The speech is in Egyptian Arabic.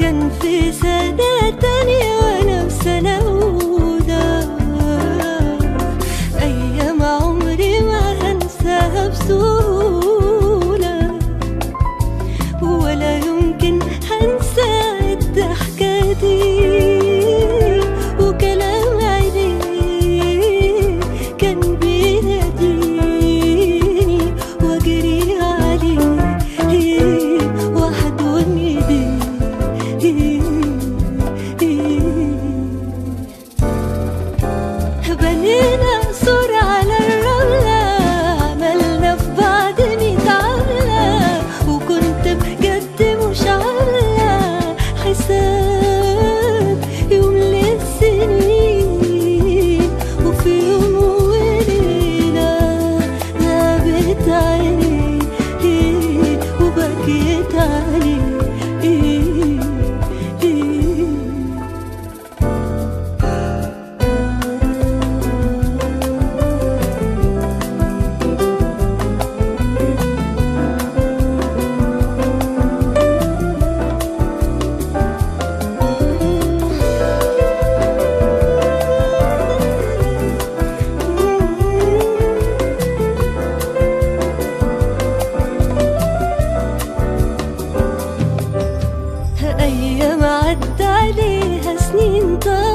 كان في سنة تانية وأنا في سنة أولى أيام عمري ما هنساها بسهولة ولا يمكن هنسى الضحكة دي وكلام عينيه كان بيناديني واجري عليه واحضن ايديه بنينا صورة على الرملة عملنا في بعض ميت عملة وكنت بجد مش عاملة حساب يوم للسنين وفي يوم وليلة غابت عيني وبكيت عليه أيام عدى عليها سنين طال